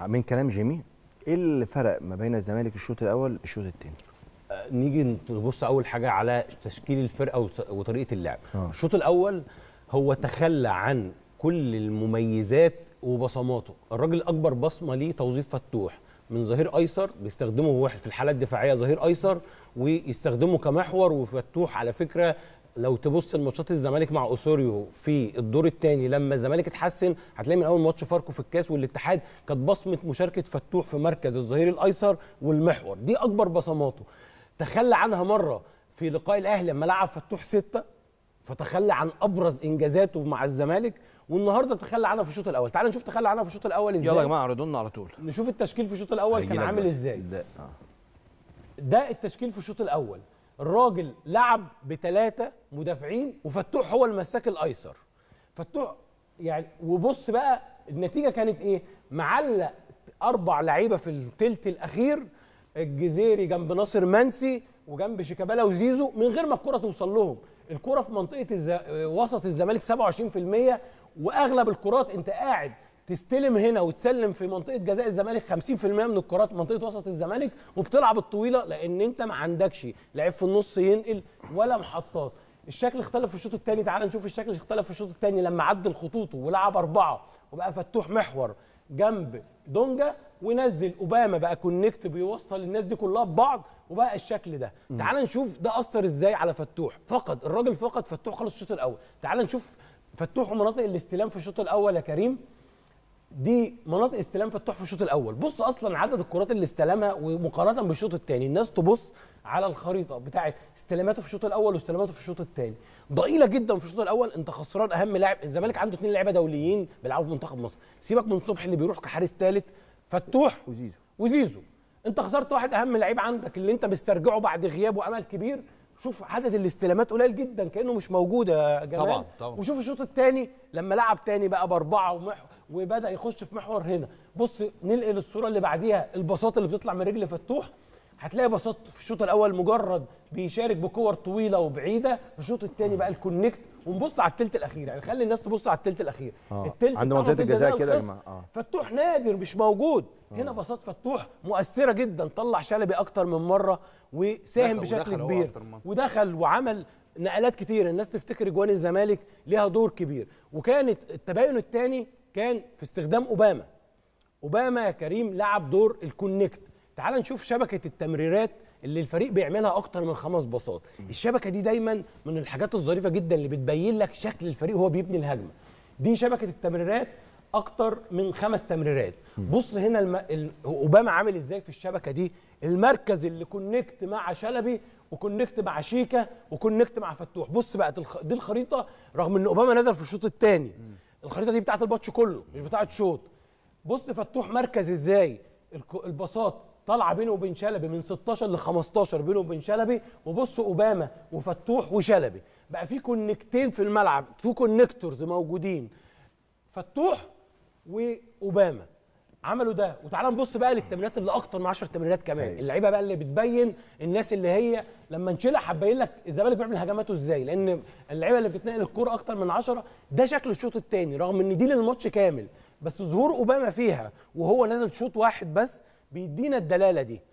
من كلام جيمي ايه اللي فرق ما بين الزمالك الشوط الاول الشوط الثاني نيجي نبص اول حاجه على تشكيل الفرقه وط- وطريقه اللعب آه. الشوط الاول هو تخلى عن كل المميزات وبصماته الراجل اكبر بصمه ليه توظيف فتوح من ظهير ايسر بيستخدمه هو في الحاله الدفاعيه ظهير ايسر ويستخدمه كمحور وفتوح على فكره لو تبص لماتشات الزمالك مع اوسوريو في الدور الثاني لما الزمالك اتحسن هتلاقي من اول ماتش فاركو في الكاس والاتحاد كانت بصمه مشاركه فتوح في مركز الظهير الايسر والمحور دي اكبر بصماته تخلى عنها مره في لقاء الاهلي لما لعب فتوح سته فتخلى عن ابرز انجازاته مع الزمالك والنهارده تخلى عنها في الشوط الاول تعال نشوف تخلى عنها في الشوط الاول ازاي يلا يا جماعه اعرضوا لنا على طول نشوف التشكيل في الشوط الاول كان هيجيلك عامل بقى. ازاي ده آه. ده التشكيل في الشوط الاول الراجل لعب بثلاثه مدافعين وفتوح هو المساك الايسر فتوح يعني وبص بقى النتيجه كانت ايه معلق اربع لعيبه في الثلث الاخير الجزيري جنب ناصر منسي وجنب شيكابالا وزيزو من غير ما الكره توصل لهم الكره في منطقه الز... وسط الزمالك 27% واغلب الكرات انت قاعد تستلم هنا وتسلم في منطقه جزاء الزمالك 50% من الكرات منطقه وسط الزمالك وبتلعب الطويله لان انت ما عندكش لعيب في النص ينقل ولا محطات الشكل اختلف في الشوط الثاني تعال نشوف الشكل اللي اختلف في الشوط الثاني لما عدل خطوطه ولعب اربعه وبقى فتوح محور جنب دونجا ونزل اوباما بقى كونكت بيوصل الناس دي كلها ببعض وبقى الشكل ده تعال نشوف ده اثر ازاي على فتوح فقد الراجل فقد فتوح خلص الشوط الاول تعال نشوف فتوح ومناطق الاستلام في الشوط الاول يا كريم دي مناطق استلام فتوح في الشوط الاول بص اصلا عدد الكرات اللي استلمها ومقارنه بالشوط الثاني الناس تبص على الخريطه بتاعه استلاماته في الشوط الاول واستلاماته في الشوط الثاني ضئيله جدا في الشوط الاول انت خسران اهم لاعب الزمالك عنده اثنين لعيبه دوليين بيلعبوا في منتخب مصر سيبك من صبحي اللي بيروح كحارس ثالث فتوح وزيزو وزيزو انت خسرت واحد اهم لعيب عندك اللي انت مسترجعه بعد غياب وامل كبير شوف عدد الاستلامات قليل جدا كانه مش موجود يا جمال طبعاً، طبعاً. وشوف الشوط الثاني لما لعب تاني بقى باربعه ومح وبدا يخش في محور هنا بص ننقل الصوره اللي بعديها الباصات اللي بتطلع من رجل فتوح هتلاقي باصات في الشوط الاول مجرد بيشارك بكور طويله وبعيده الشوط الثاني بقى الكونكت ونبص على الثلث الاخير يعني خلي الناس تبص على الثلث الاخير آه. الثلث عند بتاع منطقة الجزاء كده يا الخصم جماعة. آه. فتوح نادر مش موجود هنا باصات فتوح مؤثره جدا طلع شلبي اكتر من مره وساهم دخل- بشكل ودخل هو كبير أكتر من مرة. ودخل وعمل نقلات كتير الناس تفتكر اجوان الزمالك ليها دور كبير وكانت التباين الثاني كان في استخدام اوباما اوباما يا كريم لعب دور الكونكت تعال نشوف شبكه التمريرات اللي الفريق بيعملها اكتر من خمس باصات الشبكه دي دايما من الحاجات الظريفه جدا اللي بتبين لك شكل الفريق وهو بيبني الهجمه دي شبكه التمريرات اكتر من خمس تمريرات بص هنا الم... ال... اوباما عامل ازاي في الشبكه دي المركز اللي كونكت مع شلبي وكونكت مع شيكا وكونكت مع فتوح بص بقى الخ... دي الخريطه رغم ان اوباما نزل في الشوط الثاني الخريطه دي بتاعت الماتش كله مش بتاعت شوط بص فتوح مركز ازاي الك- الباصات طالعه بينه وبين شلبي من 16 ل 15 بينه وبين شلبي وبص اوباما وفتوح وشلبي بقى في كونكتين في الملعب تو كونكتورز موجودين فتوح واوباما عملوا ده وتعالى نبص بقى للتمريرات اللي اكتر من 10 تمريرات كمان أيوة. اللعيبه بقى اللي بتبين الناس اللي هي لما نشيلها هتبين لك الزمالك بيعمل هجماته ازاي لان اللعيبه اللي بتتنقل الكوره اكتر من 10 ده شكل الشوط الثاني رغم ان دي للماتش كامل بس ظهور اوباما فيها وهو نازل شوط واحد بس بيدينا الدلاله دي